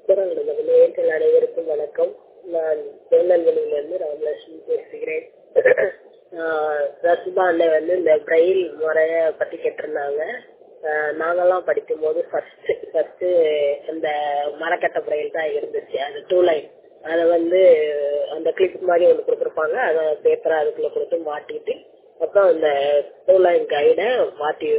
குரல் நமது நேயர்கள் அனைவருக்கும் வணக்கம் நான் திருநெல்வேலியிலிருந்து ராமலட்சுமி பேசுகிறேன் ஆஹ் ரசுபா அண்ணன் வந்து இந்த பிரெயில் முறைய பத்தி கேட்டிருந்தாங்க ஆஹ் நாங்கெல்லாம் படிக்கும் போது ஃபர்ஸ்ட் ஃபர்ஸ்ட் இந்த மரக்கட்டை பிரெயில் தான் இருந்துச்சு அது டூ லைன் அதை வந்து அந்த கிளிப் மாதிரி ஒன்று கொடுத்துருப்பாங்க அதை பேப்பரை அதுக்குள்ள கொடுத்து மாட்டிட்டு அப்புறம் அந்த டூ லைன் கைடை மாட்டி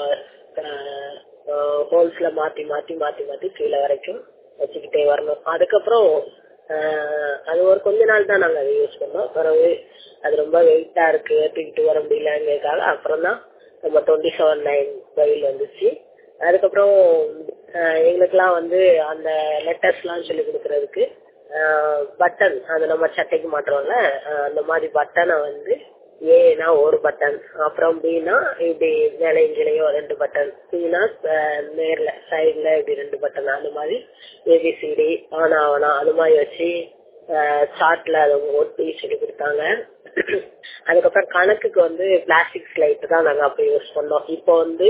ஹோல்ஸ்ல மாத்தி மாத்தி மாத்தி மாத்தி கீழே வரைக்கும் வச்சுக்கிட்டே வரணும் அதுக்கப்புறம் ஆஹ் அது ஒரு கொஞ்ச நாள் தான் நாங்க அதை யூஸ் பண்ணோம் பிறகு அது ரொம்ப வெயிட்டா இருக்கு தூக்கிட்டு வர முடியலங்கிறதுக்காக அப்புறம் தான் நம்ம டுவெண்ட்டி செவன் நைன் பயில் வந்துச்சு அதுக்கப்புறம் ஆஹ் எங்களுக்கெல்லாம் வந்து அந்த லெட்டர்ஸ் எல்லாம் சொல்லி கொடுக்கறதுக்கு பட்டன் அது நம்ம சட்டைக்கு மாட்டுறோம்ல ஆஹ் அந்த மாதிரி பட்டனை வந்து ஏனா ஒரு பட்டன் அப்புறம் பினா இப்படி மேலைங்கிலையோ ரெண்டு பட்டன் சினா நேர்ல சைட்ல இப்படி ரெண்டு பட்டன் அந்த மாதிரி ஏபிசிடி ஆனா ஆவனா அது மாதிரி வச்சு சார்ட்ல அதை ஒட்டி சொல்லி கொடுத்தாங்க அதுக்கப்புறம் கணக்குக்கு வந்து பிளாஸ்டிக் ஸ்லைட் தான் நாங்க அப்ப யூஸ் பண்ணோம் இப்போ வந்து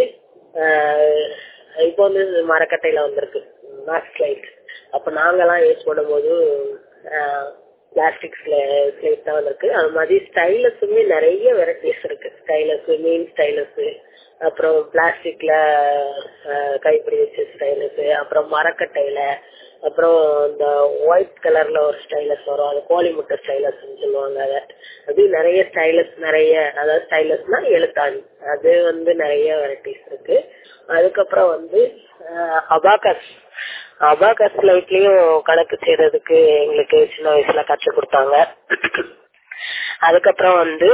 இப்போ வந்து மரக்கட்டையில வந்திருக்கு மேக்ஸ் ஸ்லைட் அப்ப நாங்கெல்லாம் யூஸ் பண்ணும்போது பிளாஸ்டிக் ஸ்லேட் தான் இருக்கு அது மாதிரி ஸ்டைலஸுமே நிறைய வெரைட்டிஸ் இருக்கு ஸ்டைலஸ் மீன் ஸ்டைலஸ் அப்புறம் பிளாஸ்டிக்ல கைப்பிடி வச்ச ஸ்டைலஸ் அப்புறம் மரக்கட்டையில அப்புறம் இந்த ஒயிட் கலர்ல ஒரு ஸ்டைலஸ் வரும் அது கோழி முட்டை ஸ்டைலஸ் சொல்லுவாங்க அதை அது நிறைய ஸ்டைலஸ் நிறைய அதாவது ஸ்டைலஸ்னா எழுத்தாணி அது வந்து நிறைய வெரைட்டிஸ் இருக்கு அதுக்கப்புறம் வந்து அபாகஸ் அபாகஸ் லைட்லயும் கணக்கு செய்யறதுக்கு எங்களுக்கு சின்ன வயசுல கற்றுக் கொடுத்தாங்க அதுக்கப்புறம் வந்து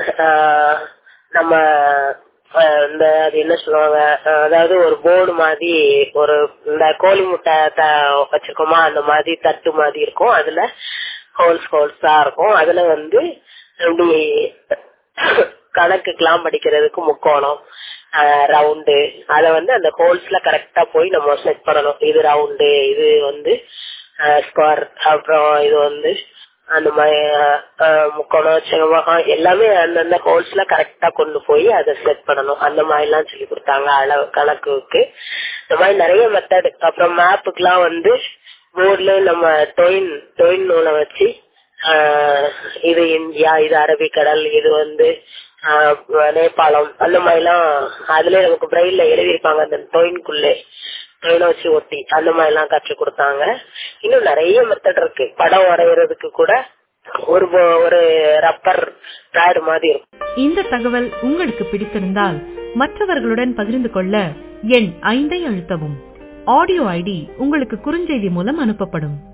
நம்ம இந்த அது என்ன சொல்லுவாங்க அதாவது ஒரு போர்டு மாதிரி ஒரு இந்த கோழி முட்டை வச்சிருக்கோமா அந்த மாதிரி தட்டு மாதிரி இருக்கும் அதுல ஹோல்ஸ் ஹோல்ஸா இருக்கும் அதுல வந்து இப்படி கணக்குக்கெல்லாம் படிக்கிறதுக்கு முக்கோணம் ரவுண்டு அத வந்து அந்த ஹோல்ஸ்ல கரெக்டா போய் நம்ம செட் பண்ணணும் இது ரவுண்டு இது வந்து ஸ்கொயர் அப்புறம் இது வந்து அந்த மாதிரி முக்கோணம் செவ்வகம் எல்லாமே அந்தந்த ஹோல்ஸ்ல கரெக்டா கொண்டு போய் அதை செட் பண்ணணும் அந்த மாதிரி எல்லாம் சொல்லி கொடுத்தாங்க அளவு கணக்குக்கு இந்த மாதிரி நிறைய மெத்தட் அப்புறம் மேப்புக்கெல்லாம் வந்து போர்ட்ல நம்ம டொயின் டொயின் நூலை வச்சு இது இந்தியா இது அரபிக்கடல் இது வந்து நேபாளம் அந்த மாதிரி எல்லாம் அதுல நமக்கு பிரெயில்ல எழுதியிருப்பாங்க அந்த டொயின்குள்ளே டொயினை வச்சு ஒட்டி அந்த மாதிரி எல்லாம் கற்றுக் கொடுத்தாங்க இன்னும் நிறைய மெத்தட் இருக்கு படம் வரைகிறதுக்கு கூட ஒரு ஒரு ரப்பர் பேடு மாதிரி இருக்கும் இந்த தகவல் உங்களுக்கு பிடித்திருந்தால் மற்றவர்களுடன் பகிர்ந்து கொள்ள எண் ஐந்தை அழுத்தவும் ஆடியோ ஐடி உங்களுக்கு குறுஞ்செய்தி மூலம் அனுப்பப்படும்